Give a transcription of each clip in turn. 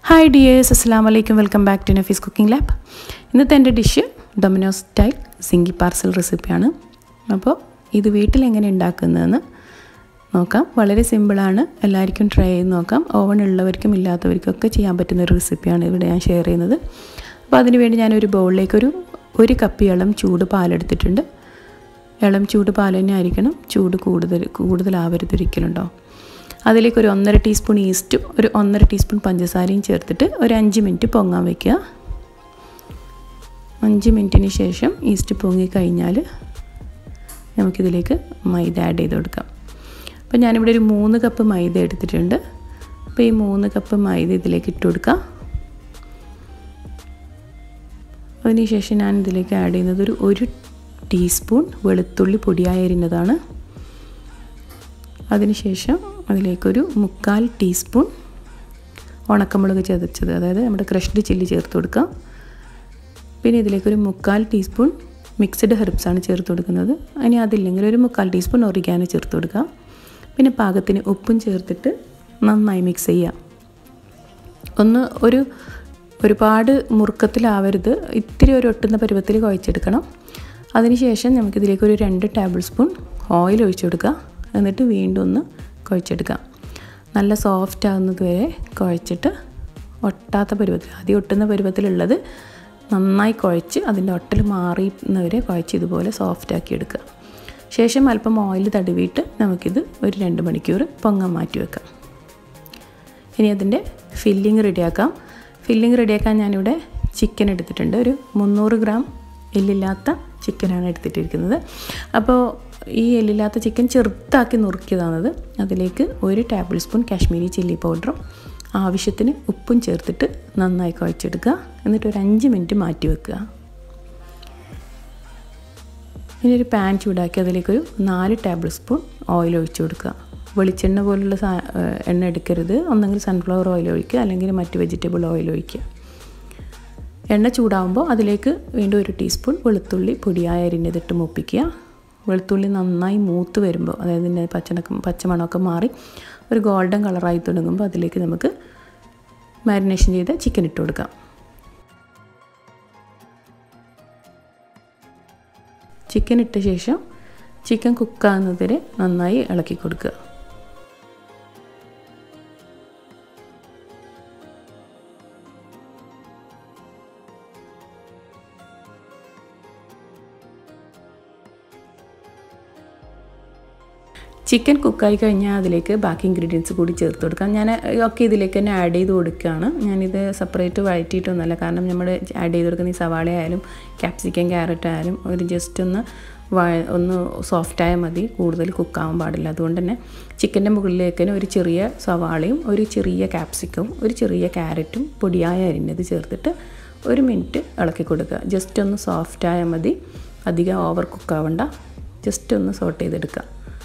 hi dears അസ്സാം വലൈക്കും welcome back to Nafees cooking lab ഇന്നത്തെ എൻ്റെ dish Domino's style zingy parcel റെസിപ്പിയാണ് അപ്പോൾ ഇത് വീട്ടിൽ എങ്ങനെ ഉണ്ടാക്കുന്നതെന്ന് നോക്കാം വളരെ സിമ്പിളാണ് എല്ലാവർക്കും ട്രൈ ചെയ്ത് നോക്കാം ഓവൺ ഉള്ളവർക്കും ഇല്ലാത്തവർക്കും ഒക്കെ ചെയ്യാൻ പറ്റുന്ന ഒരു റെസിപ്പിയാണ് ഇവിടെ ഞാൻ ഷെയർ ചെയ്യുന്നത് അപ്പോൾ അതിനുവേണ്ടി ഞാനൊരു ബൗളിലേക്കൊരു ഒരു കപ്പ് ഇളം ചൂട് പാലെടുത്തിട്ടുണ്ട് ഇളം ചൂട് പാൽ തന്നെ ആയിരിക്കണം ചൂട് കൂടുതൽ കൂടുതലാവരുത് ഒരിക്കലുണ്ടോ അതിലേക്ക് ഒരു ഒന്നര ടീസ്പൂൺ ഈസ്റ്റും ഒരു ഒന്നര ടീസ്പൂൺ പഞ്ചസാരയും ചേർത്തിട്ട് ഒരു അഞ്ച് മിനിറ്റ് പൊങ്ങാൻ വയ്ക്കുക അഞ്ച് മിനിറ്റിന് ശേഷം ഈസ്റ്റ് പൊങ്ങി കഴിഞ്ഞാൽ നമുക്കിതിലേക്ക് മൈദ ആഡ് ചെയ്ത് കൊടുക്കാം അപ്പോൾ ഞാനിവിടെ ഒരു മൂന്ന് കപ്പ് മൈദ എടുത്തിട്ടുണ്ട് അപ്പോൾ ഈ മൂന്ന് കപ്പ് മൈദ ഇതിലേക്ക് ഇട്ട് കൊടുക്കാം അതിനുശേഷം ഞാൻ ഇതിലേക്ക് ആഡ് ചെയ്യുന്നത് ഒരു ഒരു ടീസ്പൂൺ വെളുത്തുള്ളി പൊടിയായി അരിഞ്ഞതാണ് അതിനുശേഷം അതിലേക്കൊരു മുക്കാൽ ടീസ്പൂൺ ഉണക്കമുളക് ചതച്ചത് അതായത് നമ്മുടെ ക്രഷ്ഡ് ചില്ലി ചേർത്ത് കൊടുക്കാം പിന്നെ ഇതിലേക്കൊരു മുക്കാൽ ടീസ്പൂൺ മിക്സഡ് ഹെർബ്സാണ് ചേർത്ത് കൊടുക്കുന്നത് ഇനി അതില്ലെങ്കിൽ ഒരു മുക്കാൽ ടീസ്പൂൺ ഒറിഗാനോ ചേർത്ത് കൊടുക്കുക പിന്നെ പാകത്തിന് ഉപ്പും ചേർത്തിട്ട് നന്നായി മിക്സ് ചെയ്യുക ഒന്ന് ഒരു ഒരുപാട് മുറുക്കത്തിലാവരുത് ഇത്തിരി ഒരു ഒട്ടുന്ന പരുവത്തിൽ കുഴച്ചെടുക്കണം അതിനുശേഷം നമുക്കിതിലേക്ക് ഒരു രണ്ട് ടേബിൾ സ്പൂൺ ഓയിൽ ഒഴിച്ചു കൊടുക്കുക എന്നിട്ട് വീണ്ടും ഒന്ന് കുഴച്ചെടുക്കാം നല്ല സോഫ്റ്റ് ആകുന്നത് വരെ കുഴച്ചിട്ട് ഒട്ടാത്ത പരുവത്തിൽ ആദ്യം ഒട്ടുന്ന പരുവത്തിലുള്ളത് നന്നായി കുഴച്ച് അതിൻ്റെ ഒട്ടൽ മാറുന്നവരെ കുഴച്ച് ഇതുപോലെ സോഫ്റ്റ് ആക്കി എടുക്കുക ശേഷം അല്പം ഓയിൽ തടവിയിട്ട് നമുക്കിത് ഒരു രണ്ട് മണിക്കൂർ പൊങ്ങാൻ മാറ്റി വെക്കാം ഇനി അതിൻ്റെ ഫില്ലിങ് റെഡിയാക്കാം ഫില്ലിങ് റെഡിയാക്കാൻ ഞാനിവിടെ ചിക്കൻ എടുത്തിട്ടുണ്ട് ഒരു മുന്നൂറ് ഗ്രാം എല്ലില്ലാത്ത ചിക്കനാണ് എടുത്തിട്ടിരിക്കുന്നത് അപ്പോൾ ഈ എല്ലില്ലാത്ത ചിക്കൻ ചെറുതാക്കി നുറുക്കിയതാണത് അതിലേക്ക് ഒരു ടേബിൾ സ്പൂൺ കാശ്മീരി ചില്ലി പൗഡറും ആവശ്യത്തിന് ഉപ്പും ചേർത്തിട്ട് നന്നായി കുഴച്ചെടുക്കുക എന്നിട്ട് ഒരു അഞ്ച് മിനിറ്റ് മാറ്റി വെക്കുക ഇനി ഒരു പാൻ ചൂടാക്കി അതിലേക്കൊരു നാല് ടേബിൾ സ്പൂൺ ഓയിൽ ഒഴിച്ചു കൊടുക്കുക വെളിച്ചെണ്ണ പോലുള്ള സാ എണ്ണ എടുക്കരുത് ഒന്നെങ്കിൽ സൺഫ്ലവർ ഓയിൽ ഒഴിക്കുക അല്ലെങ്കിൽ മറ്റ് വെജിറ്റബിൾ ഓയിൽ ഒഴിക്കുക എണ്ണ ചൂടാകുമ്പോൾ അതിലേക്ക് വീണ്ടും ഒരു ടീസ്പൂൺ വെളുത്തുള്ളി പൊടിയായി അരിഞ്ഞതിട്ട് മൂപ്പിക്കുക വെളുത്തുള്ളി നന്നായി മൂത്ത് വരുമ്പോൾ അതായത് ഇതിൻ്റെ പച്ചണക്കം പച്ചമണമൊക്കെ മാറി ഒരു ഗോൾഡൻ കളറായി തുടങ്ങുമ്പോൾ അതിലേക്ക് നമുക്ക് മാരിനേഷൻ ചെയ്ത ചിക്കൻ ഇട്ട് കൊടുക്കാം ചിക്കൻ ഇട്ട ശേഷം ചിക്കൻ കുക്കാകുന്നത് വരെ നന്നായി ഇളക്കി കൊടുക്കുക ചിക്കൻ കുക്കായി കഴിഞ്ഞാൽ അതിലേക്ക് ബാക്കി ഇൻഗ്രീഡിയൻസ് കൂടി ചേർത്ത് കൊടുക്കാം ഞാൻ ഒക്കെ ഇതിലേക്ക് തന്നെ ആഡ് ചെയ്ത് കൊടുക്കുകയാണ് ഞാനിത് സെപ്പറേറ്റ് വഴറ്റിയിട്ടൊന്നുമല്ല കാരണം നമ്മൾ ആഡ് ചെയ്ത് കൊടുക്കുന്ന ഈ സവാള ആയാലും ക്യാപ്സിക്കം ക്യാരറ്റ് ആയാലും ഒരു ജസ്റ്റ് ഒന്ന് ഒന്ന് സോഫ്റ്റായാൽ മതി കൂടുതൽ കുക്കാവാൻ പാടില്ല അതുകൊണ്ട് തന്നെ ചിക്കൻ്റെ മുകളിലേക്ക് തന്നെ ഒരു ചെറിയ സവാളയും ഒരു ചെറിയ ക്യാപ്സിക്കവും ഒരു ചെറിയ ക്യാരറ്റും പൊടിയായ അരിഞ്ഞത് ചേർത്തിട്ട് ഒരു മിനിറ്റ് ഇളക്കി കൊടുക്കുക ജസ്റ്റ് ഒന്ന് സോഫ്റ്റായാൽ മതി അധികം ഓവർ കുക്കാവണ്ട ജസ്റ്റ് ഒന്ന് സോട്ട് ചെയ്തെടുക്കുക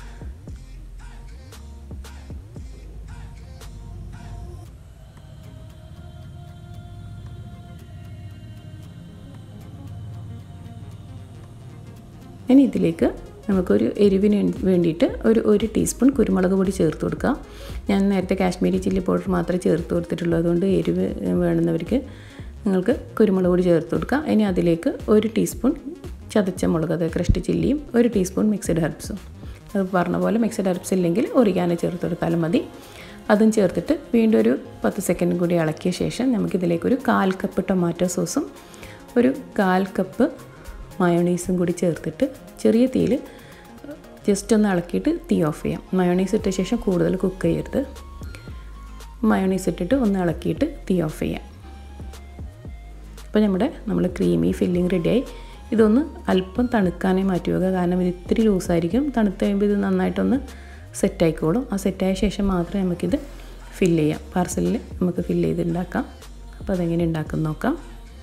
ഇനി ഇതിലേക്ക് നമുക്കൊരു എരിവിന് വേണ്ടിയിട്ട് ഒരു ഒരു ടീസ്പൂൺ കുരുമുളക് പൊടി ചേർത്ത് കൊടുക്കുക ഞാൻ നേരത്തെ കാശ്മീരി ചില്ലി പൗഡർ മാത്രമേ ചേർത്ത് കൊടുത്തിട്ടുള്ളൂ അതുകൊണ്ട് എരിവ് വേണമെന്നവർക്ക് നിങ്ങൾക്ക് കുരുമുളക് പൊടി ചേർത്ത് കൊടുക്കുക ഇനി അതിലേക്ക് ഒരു ടീസ്പൂൺ ചതച്ച മുളക് അതായത് ക്രഷ്ഡ് ചില്ലിയും ഒരു ടീസ്പൂൺ മിക്സഡ് ഹെർബ്സും അത് പറഞ്ഞ പോലെ മിക്സഡ് ഹെർബ്സ് ഇല്ലെങ്കിൽ ഒരിക്കാനെ ചേർത്ത് കൊടുത്താലും മതി അതും ചേർത്തിട്ട് വീണ്ടും ഒരു പത്ത് സെക്കൻഡ് കൂടി ഇളക്കിയ ശേഷം നമുക്കിതിലേക്കൊരു കാൽ കപ്പ് ടൊമാറ്റോ സോസും ഒരു കാൽ കപ്പ് മയോണൈസും കൂടി ചേർത്തിട്ട് ചെറിയ തീയിൽ ജസ്റ്റ് ഒന്ന് ഇളക്കിയിട്ട് തീ ഓഫ് ചെയ്യാം മയോണൈസ് ഇട്ട ശേഷം കൂടുതൽ കുക്ക് ചെയ്യരുത് മയോണൈസ് ഇട്ടിട്ട് ഒന്ന് ഇളക്കിയിട്ട് തീ ഓഫ് ചെയ്യാം അപ്പോൾ നമ്മുടെ നമ്മൾ ക്രീമി ഫില്ലിങ് റെഡിയായി ഇതൊന്ന് അല്പം തണുക്കാനേ മാറ്റി വെക്കുക കാരണം ഇത് ഇത്തിരി ലൂസായിരിക്കും തണുത്ത് കഴിയുമ്പോൾ ഇത് നന്നായിട്ടൊന്ന് സെറ്റായിക്കോളും ആ സെറ്റായ ശേഷം മാത്രമേ നമുക്കിത് ഫില്ല് ചെയ്യാം പാർസലിൽ നമുക്ക് ഫില്ല് ചെയ്ത് ഉണ്ടാക്കാം അപ്പോൾ അതെങ്ങനെ ഉണ്ടാക്കും നോക്കാം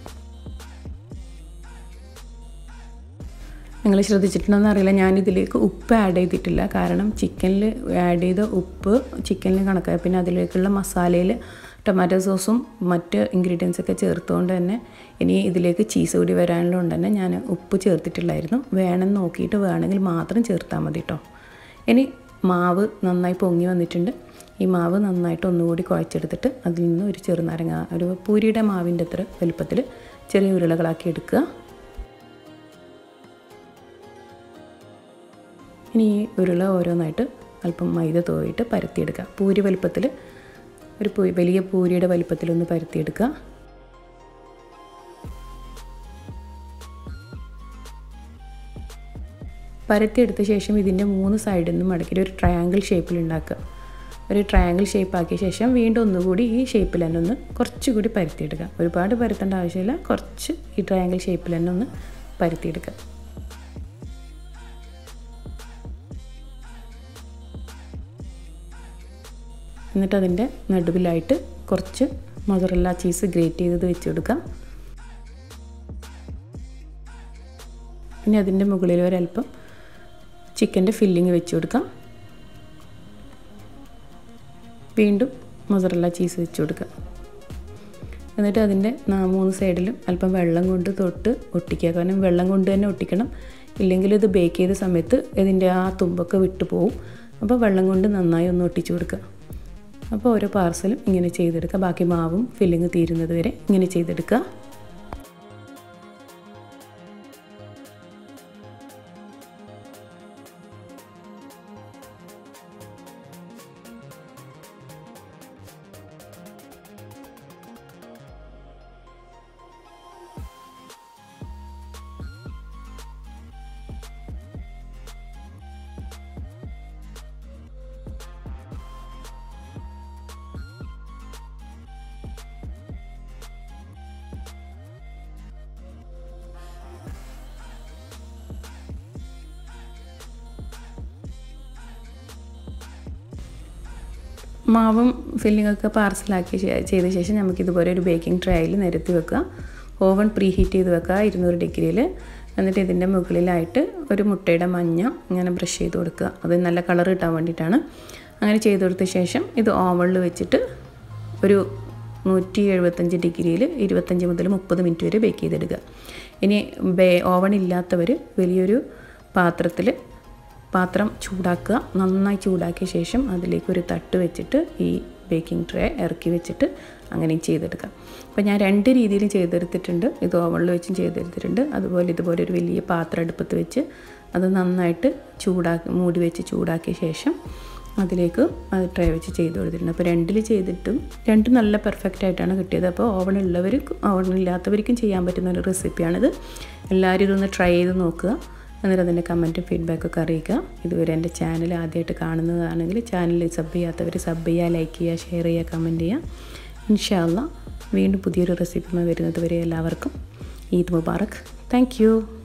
നിങ്ങൾ ശ്രദ്ധിച്ചിട്ടുണ്ടോയെന്ന് അറിയില്ല ഞാനിതിലേക്ക് ഉപ്പ് ആഡ് ചെയ്തിട്ടില്ല കാരണം ചിക്കനിൽ ആഡ് ചെയ്ത ഉപ്പ് ചിക്കനിൽ കണക്കായി പിന്നെ അതിലേക്കുള്ള മസാലയിൽ ടൊമാറ്റോ സോസും മറ്റ് ഇൻഗ്രീഡിയൻസ് ഒക്കെ ചേർത്തുകൊണ്ട് തന്നെ ഇനി ഇതിലേക്ക് ചീസ് കൂടി വരാനുള്ളതുകൊണ്ട് തന്നെ ഞാൻ ഉപ്പ് ചേർത്തിട്ടില്ലായിരുന്നു വേണമെന്ന് നോക്കിയിട്ട് വേണമെങ്കിൽ മാത്രം ചേർത്താൽ മതി കേട്ടോ ഇനി മാവ് നന്നായി പൊങ്ങി വന്നിട്ടുണ്ട് ഈ മാവ് നന്നായിട്ട് ഒന്നുകൂടി കുഴച്ചെടുത്തിട്ട് അതിൽ നിന്ന് ഒരു ചെറുനാരങ്ങ ഒരു പൂരിയുടെ മാവിൻ്റെ അത്ര വലുപ്പത്തിൽ ചെറിയ ഉരുളകളാക്കി എടുക്കുക ഇനി ഈ ഉരുള ഓരോന്നായിട്ട് അല്പം മൈദ തൂവിയിട്ട് പരത്തിയെടുക്കുക പൂരി വലുപ്പത്തിൽ ഒരു പൂ വലിയ പൂരിയുടെ വലുപ്പത്തിലൊന്ന് പരത്തിയെടുക്കുക പരത്തിയെടുത്ത ശേഷം ഇതിൻ്റെ മൂന്ന് സൈഡിൽ നിന്നും മടക്കിയിട്ട് ഒരു ട്രയാങ്കിൾ ഷേപ്പിൽ ഉണ്ടാക്കുക ഒരു ട്രയാങ്കിൾ ഷേപ്പ് ആക്കിയ ശേഷം വീണ്ടും ഒന്നുകൂടി ഈ ഷേപ്പിൽ തന്നെ ഒന്ന് കുറച്ചുകൂടി പരത്തിയെടുക്കുക ഒരുപാട് പരത്തേണ്ട ആവശ്യമില്ല കുറച്ച് ഈ ട്രയാങ്കിൾ ഷേപ്പിൽ തന്നെ ഒന്ന് പരത്തിയെടുക്കുക എന്നിട്ട് അതിൻ്റെ നടുവിലായിട്ട് കുറച്ച് മൊസറല്ല ചീസ് ഗ്രേറ്റ് ചെയ്തത് വെച്ച് കൊടുക്കാം പിന്നെ അതിൻ്റെ മുകളിൽ ഒരല്പം ചിക്കൻ്റെ ഫില്ലിങ് വെച്ച് കൊടുക്കാം വീണ്ടും മൊസറല്ല ചീസ് വെച്ച് കൊടുക്കുക എന്നിട്ട് അതിൻ്റെ മൂന്ന് സൈഡിലും അല്പം വെള്ളം കൊണ്ട് തൊട്ട് ഒട്ടിക്കുക കാരണം വെള്ളം കൊണ്ട് തന്നെ ഒട്ടിക്കണം ഇല്ലെങ്കിൽ ഇത് ബേക്ക് ചെയ്ത സമയത്ത് ഇതിൻ്റെ ആ തുമ്പൊക്കെ വിട്ടു പോവും അപ്പോൾ വെള്ളം കൊണ്ട് നന്നായി ഒന്ന് ഒട്ടിച്ചു കൊടുക്കുക അപ്പോൾ ഓരോ പാർസലും ഇങ്ങനെ ചെയ്തെടുക്കുക ബാക്കി മാവും ഫില്ലിങ് തീരുന്നത് വരെ ഇങ്ങനെ ചെയ്തെടുക്കുക മാവും ഫില്ലിങ്ങൊക്കെ പാർസലാക്കി ചെയ്ത ശേഷം നമുക്ക് ഇതുപോലെ ഒരു ബേക്കിംഗ് ട്രേയിൽ നിരത്തി വെക്കുക ഓവൻ പ്രീ ഹീറ്റ് ചെയ്ത് വെക്കുക ഇരുന്നൂറ് ഡിഗ്രിയിൽ എന്നിട്ട് ഇതിൻ്റെ മുകളിലായിട്ട് ഒരു മുട്ടയുടെ മഞ്ഞ ഇങ്ങനെ ബ്രഷ് ചെയ്ത് കൊടുക്കുക അത് നല്ല കളർ കിട്ടാൻ വേണ്ടിയിട്ടാണ് അങ്ങനെ ചെയ്ത് കൊടുത്ത ശേഷം ഇത് ഓവണിൽ വെച്ചിട്ട് ഒരു നൂറ്റി എഴുപത്തഞ്ച് ഡിഗ്രിയിൽ ഇരുപത്തഞ്ച് മുതൽ മുപ്പത് മിനിറ്റ് വരെ ബേക്ക് ചെയ്തെടുക്കുക ഇനി ബേ ഓവൺ ഇല്ലാത്തവർ വലിയൊരു പാത്രത്തിൽ പാത്രം ചൂടാക്കുക നന്നായി ചൂടാക്കിയ ശേഷം അതിലേക്ക് ഒരു തട്ട് വെച്ചിട്ട് ഈ ബേക്കിംഗ് ട്രേ ഇറക്കി വെച്ചിട്ട് അങ്ങനെ ചെയ്തെടുക്കാം അപ്പോൾ ഞാൻ രണ്ട് രീതിയിലും ചെയ്തെടുത്തിട്ടുണ്ട് ഇത് ഓവണിൽ വെച്ചും ചെയ്തെടുത്തിട്ടുണ്ട് അതുപോലെ ഇതുപോലെ ഒരു വലിയ പാത്രം അടുപ്പത്ത് വെച്ച് അത് നന്നായിട്ട് ചൂടാക്കി മൂടി വെച്ച് ചൂടാക്കിയ ശേഷം അതിലേക്ക് അത് ട്രേ വെച്ച് ചെയ്ത് കൊടുത്തിട്ടുണ്ട് അപ്പോൾ രണ്ടിൽ ചെയ്തിട്ടും രണ്ടും നല്ല പെർഫെക്റ്റ് ആയിട്ടാണ് കിട്ടിയത് അപ്പോൾ ഓവണുള്ളവർ ഓവണില്ലാത്തവർക്കും ചെയ്യാൻ പറ്റുന്ന ഒരു റെസിപ്പിയാണിത് എല്ലാവരും ഇതൊന്ന് ട്രൈ ചെയ്ത് നോക്കുക എന്നിട്ട് അതിൻ്റെ കമൻറ്റും ഫീഡ്ബാക്കൊക്കെ അറിയിക്കുക ഇതുവരെ എൻ്റെ ചാനൽ ആദ്യമായിട്ട് കാണുന്നതാണെങ്കിൽ ചാനൽ സബ് ചെയ്യാത്തവർ സബ് ചെയ്യുക ലൈക്ക് ചെയ്യുക ഷെയർ ചെയ്യുക കമൻറ്റ് ചെയ്യുക ഇൻഷാല്ല വീണ്ടും പുതിയൊരു റെസിപ്പിയുമായി വരുന്നത് വരെ എല്ലാവർക്കും ഈദ് മുബാറക് താങ്ക്